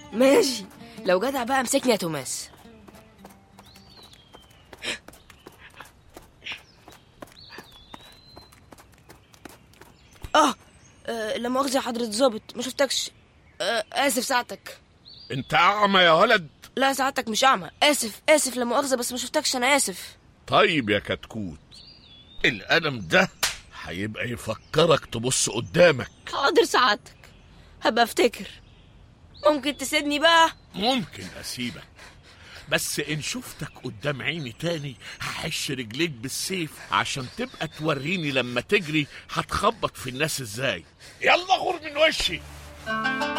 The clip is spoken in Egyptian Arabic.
ماشي لو جدع بقى امسكني يا توماس اه آه، لا مؤاخذة يا حضرة الظابط ما شفتكش آه، آسف ساعتك انت اعمى يا ولد لا ساعتك مش أعمى آسف آسف لا مؤاخذة بس ما شفتكش أنا آسف طيب يا كتكوت القلم ده هيبقى يفكرك تبص قدامك حاضر ساعتك هبقى افتكر ممكن تسيبني بقى ممكن اسيبك بس ان شفتك قدام عيني تاني هحش رجليك بالسيف عشان تبقى توريني لما تجري هتخبط في الناس ازاي يلا غور من وشي